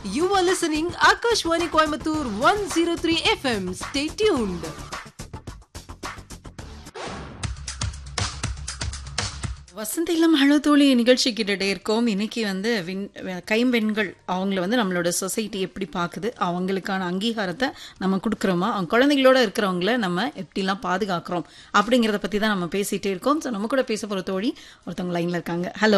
You are listening Akashwani Coimbatore 103 FM. Stay tuned. வசந்திலம் hello தோழி நிகழ்ச்சி கிட்டே இருக்கோம் இன்னைக்கு வந்து விண் கைம்பெண்கள் அவங்கள வந்து நம்மளோட சொசைட்டி எப்படி பார்க்குது அவங்களுக்கான அங்கீகாரத்தை நம்ம கொடுக்குறோமா அவங்க குழந்தைகளோட இருக்கிறவங்கள நம்ம எப்படிலாம் பாதுகாக்கிறோம் அப்படிங்கிறத பற்றி தான் நம்ம பேசிகிட்டே இருக்கோம் ஸோ நம்ம கூட பேச போகிற தோழி ஒருத்தவங்க லைனில் இருக்காங்க ஹலோ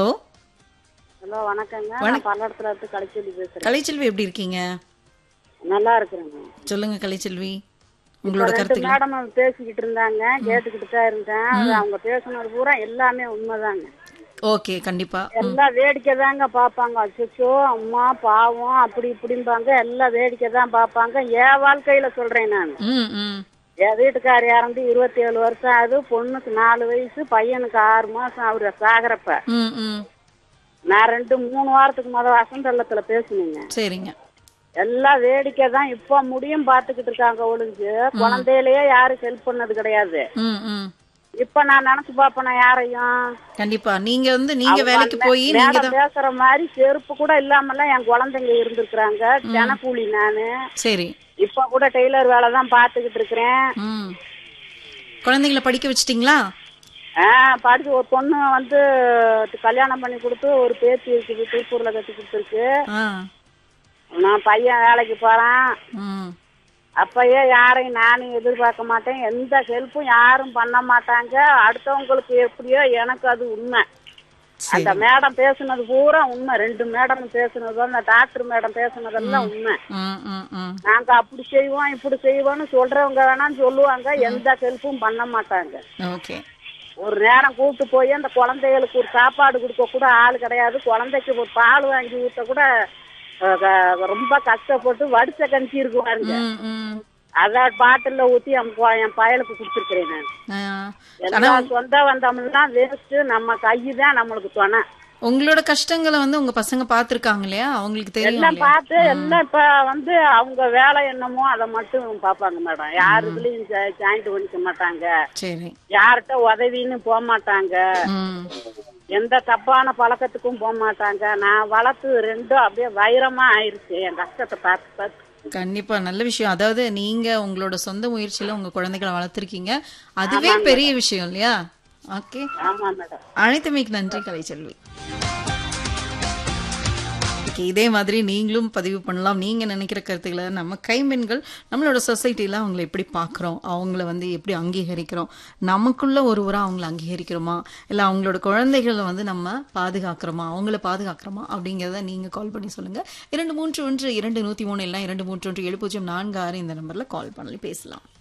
ஹலோ வணக்கங்க நான் பல்லடத்துல இருந்து கலைச்செல்வி பேசுறேன் கலைச்செல்வி எப்படி இருக்கீங்க நல்லா இருக்கிறேங்க சொல்லுங்க கலைச்செல்வி உங்களோட ரெண்டு கருத்துக்கள் மேடம் பேசிக்கிட்டு இருந்தாங்க கேட்டுக்கிட்டு தான் இருந்தேன் அது அவங்க பேசுனது பூரா எல்லாமே உண்மைதாங்க ஓகே கண்டிப்பா எல்லாம் வேடிக்கை தாங்க பார்ப்பாங்க அச்சோ அம்மா பாவம் அப்படி இப்படிம்பாங்க எல்லாம் வேடிக்கை தான் பார்ப்பாங்க என் வாழ்க்கையில சொல்றேன் நான் ம் ம் என் வீட்டுக்கார் இறந்து இருபத்தி ஏழு வருஷம் ஆகுது பொண்ணுக்கு நாலு வயசு பையனுக்கு ஆறு மாசம் அவரு சாகரப்ப ம் ம் நான் ரெண்டு மூணு வாரத்துக்கு முத வசந்தள்ளத்துல பேசுனேங்க சரிங்க எல்லாம் வேடிக்கை தான் இப்ப முடியும் பாத்துக்கிட்டு இருக்காங்க ஒளிஞ்சு குழந்தையிலேயே யாரும் ஹெல்ப் பண்ணது கிடையாது ம் ம் இப்ப நான் நினைச்சு பாப்பேன் நான் யாரையும் கண்டிப்பா நீங்க வந்து நீங்க அவங்க வேலைக்கு மே- போய் நீங்க மேடம் பேசுற மாதிரி செருப்பு கூட இல்லாமலாம் என் குழந்தைங்க இருந்திருக்கிறாங்க தினக்கூலி நானு சரி இப்ப கூட டெய்லர் வேலை தான் பாத்துக்கிட்டு இருக்கிறேன் ம் குழந்தைங்கள படிக்க வச்சிட்டீங்களா ஆஹ் படிச்சு ஒரு பொண்ணு வந்து கல்யாணம் பண்ணி கொடுத்து ஒரு பேத்தி இருக்குது திருப்பூர்ல கட்டி கொடுத்துருக்கு ஆ நான் பையன் வேலைக்கு போறான் ம் அப்பயே யாரையும் நானும் எதிர்பார்க்க மாட்டேன் எந்த ஹெல்ப்பும் யாரும் பண்ண மாட்டாங்க அடுத்தவங்களுக்கு எப்படியோ எனக்கு அது உண்மை அந்த மேடம் பேசுனது பூரா உண்மை ரெண்டு மேடம் பேசுனது அந்த டாக்டர் மேடம் பேசுனதெல்லாம் உண்மை ம் ம் ம் நாங்க அப்படி செய்வோம் இப்படி செய்வோம்னு சொல்றவங்க வேணாம்னு சொல்லுவாங்க எந்த ஹெல்ப்பும் பண்ண மாட்டாங்க ஓகே ஒரு நேரம் கூப்பிட்டு போய் அந்த குழந்தைகளுக்கு ஒரு சாப்பாடு கொடுக்க கூட ஆள் கிடையாது குழந்தைக்கு ஒரு பால் வாங்கி ஊத்த கூட அஹ், க- ரொம்ப கஷ்டப்பட்டு வடிச்ச கஞ்சி இருக்குவாருங்க ம் ம் அத பாட்டில்ல ஊத்தி என் ப- என் பயலுக்கு கொடுத்துருக்கிறேன் நான் ஆ. எல்லா சொந்த வந்தோம்லாம் வேஸ்ட் நம்ம கை தான் நம்மளுக்கு துணை உங்களோட கஷ்டங்களை வந்து உங்க பசங்க பாத்திருக்காங்க இல்லையா அவங்களுக்கு தெரியும் எல்லாம் இல்லையா? பார்த்து எல்லாம் இப்ப வந்து அவங்க வேலை என்னமோ அதை மட்டும் பாப்பாங்க மேடம் யார் இதுலயும் ஜாயிண்ட் பண்ணிக்க மாட்டாங்க சரி யார்கிட்ட உதவின்னு போக மாட்டாங்க ம் எந்த தப்பான பழக்கத்துக்கும் போக மாட்டாங்க நான் வளர்த்து ரெண்டும் அப்படியே வைரமா ஆயிருச்சு என் கஷ்டத்தை பார்த்து பார்த்து கண்டிப்பா நல்ல விஷயம் அதாவது நீங்க உங்களோட சொந்த முயற்சியில உங்க குழந்தைகளை வளர்த்திருக்கீங்க அதுவே பெரிய விஷயம் இல்லையா ஓகே ஆமா மேடம் அனைத்துமைக்கு நன்றி கலைச்செல்வி Okay, இதே மாதிரி நீங்களும் பதிவு பண்ணலாம் நீங்க நினைக்கிற கருத்துக்களை நம்ம கைம்பெண்கள் நம்மளோட சொசைட்டில அவங்கள எப்படி பார்க்குறோம் அவங்கள வந்து எப்படி அங்கீகரிக்கிறோம் நமக்குள்ள ஒருவரா அவங்கள அங்கீகரிக்கிறோமா இல்ல அவங்களோட குழந்தைகளை வந்து நம்ம பாதுகாக்கிறோமா அவங்கள பாதுகாக்கிறோமா அப்படிங்கிறத நீங்க கால் பண்ணி சொல்லுங்க இரண்டு மூன்று ஒன்று இரண்டு நூத்தி மூணு இல்லை இரண்டு மூன்று ஒன்று ஏழு பூஜ்ஜியம் நான்கு ஆறு இந்த நம்பர்ல கால் பண்ணி பேசலாம்